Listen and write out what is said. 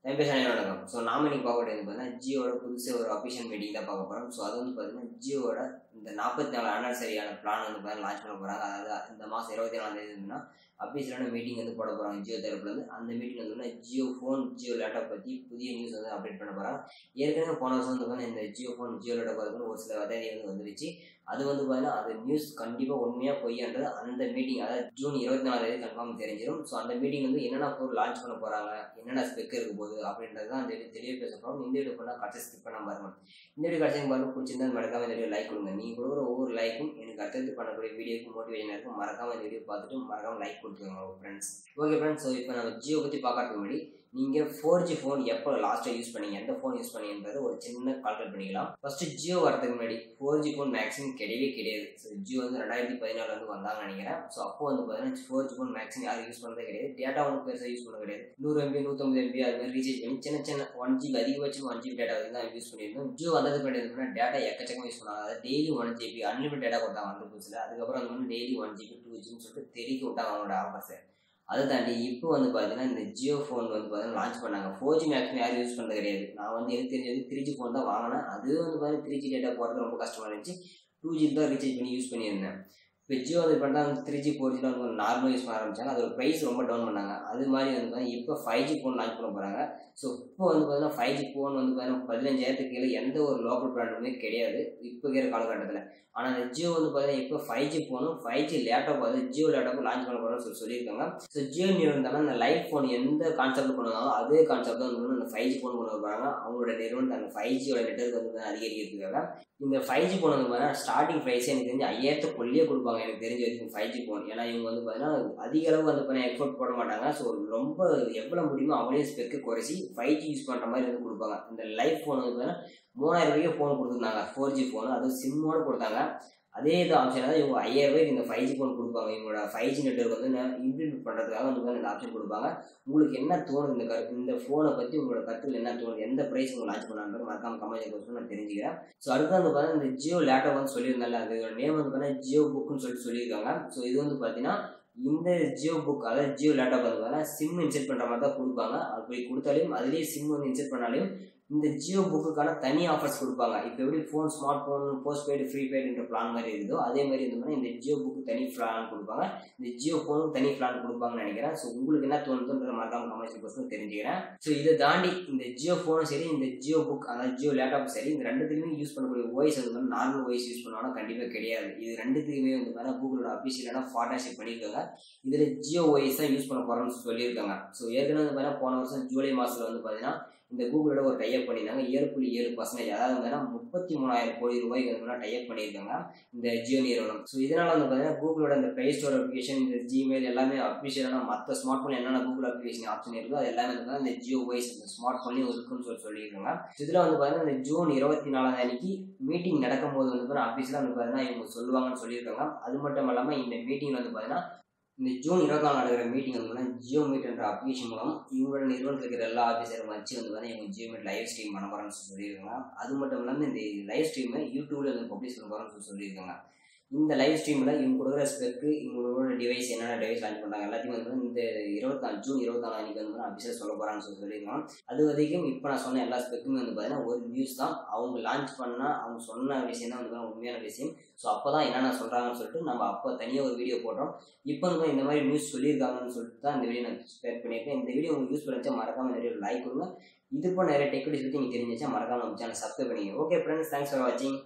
time பேச நடக்கும் so நாம இன்னைக்கு பார்க்க வேண்டியது பார்த்தீங்கன்னா ஜியோட புதுசு ஒரு அஃபிஷியல் மீட்டிங் தான் பார்க்க போகிறோம் ஸோ அது வந்து பார்த்தீங்கன்னா ஜியோட இந்த நாற்பத்தி நாலு அனர்சரியான பிளான் வந்து பார்த்தீங்கன்னா லான்ச் பண்ண போகிறாங்க அதாவது இந்த மாதம் இருபத்தி நாலாம் தேதி இருந்துன்னா அஃபீஷியலான மீட்டிங் வந்து போட போகிறாங்க ஜியோ தரப்புலேருந்து அந்த மீட்டிங் வந்து ஜியோ ஃபோன் ஜியோ லேப்டாப் பற்றி புதிய நியூஸ் வந்து அப்டேட் பண்ண போகிறாங்க ஏற்கனவே போன வருஷம் வந்து பார்த்தீங்கன்னா இந்த ஜியோ ஃபோன் ஜியோ லேப்டாப் வந்து ஒரு சில வதவி வந்து வந்துருச்சு அது வந்து பார்த்தீங்கன்னா அது நியூஸ் கண்டிப்பாக உண்மையாக பொய்யான்றது அந்த மீட்டிங் அதாவது ஜூன் இருபத்தி நாலாம் தேதி கன்ஃபார்ம் தெரிஞ்சிடும் ஸோ அந்த மீட்டிங் வந்து என்னென்ன பொருள் லான்ச் பண்ண போகிறாங்க என்னென்ன ஸ்பெக் இருக்க போகுது அப்படின்றது தான் தெளிவு தெளிவாக பேச போகிறோம் இந்த வீடியோ பண்ணால் கடைசி ஸ்கிப் பண்ண பாருங்க இந்த வீடியோ கடைசி பாருங்க பிடிச்சிருந்தா மறக்காம இந்த வீடியோ லைக் கொடுங்க நீங்கள் கொடுக்குற ஒவ்வொரு லைக்கும் எனக்கு அடுத்தது பண்ணக்கூடிய வீடியோக்கு மோட்டிவேஷன் இருக்கும் மறக்காம இந்த வீடியோ பார்த்துட்டு மறக்காம லைக் கொடுத்துருங்க உங்கள் ஃப்ரெண்ட்ஸ் ஓகே ஃப்ரெண்ட்ஸ் ஸோ இப்போ நம்ம ஜியோ பற்றி பார்க்கறதுக்கு முன்னாடி நீங்கள் ஃபோர் ஜி ஃபோன் எப்போ லாஸ்ட்டாக யூஸ் பண்ணீங்க எந்த ஃபோன் யூஸ் பண்ணீங்கன்றது ஒரு சின்ன கால்குலேட் பண்ணிக்கலாம் ஃபஸ்ட்டு ஜியோ வரதுக்கு முன்னாடி ஃபோர் ஜி ஃபோன் மேக்ஸிமம் கிடையவே கிடையாது ஸோ ஜியோ வந்து ரெண்டாயிரத்தி பதினாலு வந்து வந்தாங்கன்னு நினைக்கிறேன் ஸோ அப்போ வந்து பார்த்தீங்கன்னா ஃபோர் ஜி ஃபோன் மேக்ஸிமம் யாரும் யூஸ் பண்ணுறதே கிடையாது டேட்டா ஒன்றும் பெருசாக யூஸ் பண்ண கிடையாது நூறு எம்பி நூற்றம்பது எம்பி அது மாதிரி ரீசார்ஜ் பண்ணி சின்ன சின்ன ஒன் ஜிபி அதிகபட்சம் ஒன் ஜிபி டேட்டா வரைக்கும் தான் யூஸ் பண்ணியிருந்தோம் ஜியோ வந்ததுக்கு முன்னாடி டேட்டா எக்கச்சக்கமாக யூஸ் பண்ணாங்க அதாவது daily one GB unlimited data கொடுத்தாங்க அந்த புதுசில் அதுக்கப்புறம் வந்து டெய்லி ஒன் ஜிபி டூ ஜிபின்னு சொல்லிட்டு தெரிய விட்டாங்க அவங்களோட ஆஃபர்ஸை அதை தாண்டி இப்போ வந்து பார்த்தீங்கன்னா இந்த ஜியோ ஃபோன் வந்து பார்த்தீங்கன்னா லான்ச் பண்ணாங்க ஃபோர் ஜி மேக்ஸிமம் யாரும் யூஸ் பண்ணுறது கிடையாது நான் வந்து எனக்கு தெரிஞ்சது த்ரீ ஜி ஃபோன் தான் வாங்கினேன் அது வந்து பார்த்தீங்கன்னா த்ரீ ஜி டேட்டா போகிறது ரொம்ப கஷ்டமாக இருந்துச்சு டூ ஜி தான் ரீசார்ஜ் பண்ணி யூஸ் பண்ணியிருந்தேன் இப்போ ஜியோ வந்து பண்ணா வந்து த்ரீ ஜி ஃபோர் ஜியில் வந்து நார்மலாக யூஸ் பண்ண ஆரம்பிச்சாங்க அதோட ப்ரைஸ் ரொம்ப டவுன் பண்ணாங்க அது மாதிரி வந்து பார்த்தீங்கன்னா இப்போ ஃபைவ் ஜி ஃபோன் லான்ச் பண்ண போகிறாங்க ஸோ இப்போ வந்து பார்த்தீங்கன்னா ஃபைவ் ஜி ஃபோன் வந்து பார்த்தீங்கன்னா பதினஞ்சாயிரத்துக்கு கீழே எந்த ஒரு லோக்கல் பிராண்டுமே கிடையாது இப்போ இருக்கிற காலகட்டத்தில் ஆனால் அந்த ஜியோ வந்து பார்த்தீங்கன்னா இப்போ ஃபைவ் ஜி ஃபோனும் ஃபைவ் ஜி லேப்டாப் வந்து ஜியோ லேப்டாப் லான்ச் பண்ண போகிறோம்னு சொல்லி சொல்லியிருக்காங்க ஸோ ஜியோ நிறுவனம் அந்த லைட் ஃபோன் எந்த கான்செப்ட் கொண்டு வந்தாலும் அதே கான்செப்ட் தான் வந்து அந்த ஃபைவ் ஜி ஃபோன் கொண்டு வராங்க அவங்களோட நிறுவனத்தை அந்த ஃபைவ் ஜியோட நெட்ஒர்க் வந்து அதிகரிக்கிறதுக்காக இந்த ஃபைவ் ஜி ஃபோன் வந்து பார்த்தீங்கன்னா ஸ்டார்டிங் ப்ரைஸ் எனக்கு தெரிஞ்சு ஐயாயிரத்துக்குள்ளேயே கொடுப்பாங்க எனக்கு தெரிஞ்ச வரைக்கும் ஃபைவ் ஜி ஃபோன் ஏன்னா இவங்க வந்து பார்த்தீங்கன்னா அதிக அளவு வந்து பார்த்தீங்கன்னா எஃபோர்ட் போட மாட்டாங்க ஸோ ரொம்ப எவ்வளோ முடியுமோ அவங்களே ஸ்பெக்கு குறைச்சி ஃபைவ் ஜி யூஸ் பண்ணுற மாதிரி வந்து கொடுப்பாங்க இந்த லைஃப் ஃபோன் வந்து பார்த்தீங்கன்னா மூணாயிரம் ரூபாய்க்கு ஃபோன் கொடுத்துருந்தாங்க ஃபோர் ஜி ஃபோன் அதுவும் சிம்மோடு கொடுத்தாங்க அதே இது ஆப்ஷன் தான் இவங்க ஐயாயிரம் ரூபாய்க்கு இந்த ஃபைவ் ஜி ஃபோன் கொடுப்பாங்க இவங்களோட ஃபைவ் ஜி நெட்ஒர்க் வந்து இம்ப்ளிமெண்ட் பண்ணுறதுக்காக வந்து இந்த ஆப்ஷன் கொடுப்பாங்க உங்களுக்கு என்ன தோணுது இந்த கரு இந்த ஃபோனை பற்றி உங்களோட கருத்தில் என்ன தோணுது எந்த ப்ரைஸ் உங்களுக்கு லான்ச் பண்ணான்னு மறக்காம கமெண்ட் கொடுத்து நான் தெரிஞ்சுக்கிறேன் ஸோ அடுத்து வந்து பார்த்தீங்கன்னா இந்த ஜியோ லேப்டாப் வந்து சொல்லியிருந்தால அதோட நேம் வந்து பார்த்தீங்கன்னா ஜியோ புக்குன்னு சொல்லிட்டு சொல்லியிருக்காங்க ஸோ இது வந்து பார்த்தீங்கன்னா இந்த ஜியோ புக் அதாவது ஜியோ லேப்டாப் வந்து பார்த்தீங்கன்னா சிம் இன்செர்ட் பண்ணுற மாதிரி தான் கொடுப்பாங்க அப்படி கொடுத்தாலையும் அதுலேயே சிம் வந்து இன்செர்ட் பண்ணாலையும் இந்த ஜியோ புக்குக்கான தனி ஆஃபர்ஸ் கொடுப்பாங்க இப்போ எப்படி phone smart phone postpaid ஃப்ரீ பெய்டுன்ற பிளான் மாதிரி இருக்குதோ அதே மாதிரி இருந்தோம்னா இந்த ஜியோ புக்கு தனி பிளான் கொடுப்பாங்க இந்த ஜியோ ஃபோனும் தனி பிளான் கொடுப்பாங்கன்னு நினைக்கிறேன் ஸோ உங்களுக்கு என்ன தோணுதுன்ற மறக்காம கமர்ஷியல் பர்சன் தெரிஞ்சுக்கிறேன் ஸோ இதை தாண்டி இந்த ஜியோ ஃபோனும் சரி இந்த ஜியோ புக் அதாவது ஜியோ லேப்டாப் சரி இந்த ரெண்டுத்துலையுமே யூஸ் பண்ணக்கூடிய ஓய்ஸ் வந்து வந்து நார்மல் ஓய்ஸ் யூஸ் பண்ணுவாங்கன்னா கண்டிப்பாக கிடையாது இது ரெண்டுத்துக்குமே வந்து பார்த்தா கூகுளோட அஃபிஷியலான பார்ட்னர்ஷிப் பண்ணியிருக்காங்க இதில் ஜியோ ஓய்ஸ் தான் யூஸ் பண்ண போகிறோம்னு சொல்லியிருக்காங்க ஸோ ஏற்கனவே வந்து பார்த்தீங்கன்னா போன வருஷம் ஜூலை மாதத்தில் வந்து பார்த்தீங்கன்னா இந்த கூகுளோட ஒரு டைப் பண்ணியிருந்தாங்க ஏழு புள்ளி ஏழு பர்சன்டேஜ் அதாவது வந்து முப்பத்தி மூணாயிரம் கோடி ரூபாய்க்கு வந்து டைப் பண்ணியிருக்காங்க இந்த ஜியோ நிறுவனம் ஸோ இதனால் வந்து பார்த்தீங்கன்னா கூகுளோட இந்த ப்ளே ஸ்டோர் அப்ளிகேஷன் இந்த ஜிமெயில் எல்லாமே அஃபிஷியலான மற்ற ஸ்மார்ட் ஃபோன் என்னென்ன கூகுள் அப்ளிகேஷன் ஆப்ஷன் இருக்கோ அது எல்லாமே வந்து இந்த ஜியோ வைஸ் இந்த ஸ்மார்ட் ஃபோன்லையும் இருக்குன்னு சொல்லி சொல்லியிருக்காங்க இதில் வந்து பார்த்தீங்கன்னா இந்த ஜூன் இருபத்தி நாலாம் அன்னைக்கு மீட்டிங் நடக்கும்போது வந்து பார்த்தீங்கன்னா அஃபீஷியலாக வந்து பார்த்தீங்கன்னா இவங்க சொல்லுவாங்கன்னு சொல்லியிருக்காங்க அது மட்டும் இல்லாமல் இந்த மீட்டிங் வந்து பார்த்தீங்கன்னா இந்த ஜூன் இருபத்தி நாலு நடக்கிற மீட்டிங் வந்து ஜியோ மீட் என்ற அப்ளிகேஷன் மூலம் இவங்களோட நிறுவனத்தில் இருக்கிற எல்லா ஆஃபீஸரும் வச்சு வந்து பார்த்தீங்கன்னா இவங்க ஜியோ மீட் லைவ் ஸ்ட்ரீம் பண்ண போகிறான்னு சொல்லியிருக்காங்க அது மட்டும் இல்லாமல் இந்த லைவ் ஸ்ட்ரீமை யூடியூப்ல வந்து பப்ளிஷ் பண்ண போகிறான்னு சொல்லியிருக்காங்க இந்த லைவ் ஸ்ட்ரீமில் இவங்க கொடுக்குற ஸ்பெக்கு இவங்களோட டிவைஸ் என்னென்ன டிவைஸ் லான்ச் பண்ணுறாங்க எல்லாத்தையும் வந்து இந்த இருபத்தி நாலு ஜூன் இருபத்தி நாலு அன்றைக்கி வந்து அபிஷேக் சொல்ல போகிறான்னு சொல்லி சொல்லியிருக்காங்க அது வரைக்கும் இப்போ நான் சொன்ன எல்லா ஸ்பெக்குமே வந்து பார்த்தீங்கன்னா ஒரு நியூஸ் தான் அவங்க லான்ச் பண்ணால் அவங்க சொன்ன விஷயம் தான் வந்து உண்மையான விஷயம் ஸோ அப்போ தான் என்னென்ன சொல்கிறாங்கன்னு சொல்லிட்டு நம்ம அப்போ தனியாக ஒரு வீடியோ போடுறோம் இப்போ வந்து இந்த மாதிரி நியூஸ் சொல்லியிருக்காங்கன்னு சொல்லிட்டு தான் இந்த வீடியோ நான் ஸ்பேர் பண்ணியிருக்கேன் இந்த வீடியோ உங்களுக்கு யூஸ் பண்ணிச்சா மறக்காம இந்த வீடியோ லைக் கொடுங்க இது இப்போ நிறைய டெக்னிக்ஸ் பற்றி நீங்கள் தெரிஞ்சிச்சா மறக்காம நம்ம சேனல் சப்ஸ்கிரைப் பண்ணிங்க ஓகே ஃப்ரெண்ட்ஸ் தேங்க்ஸ் ஃபார் வாட்சிங்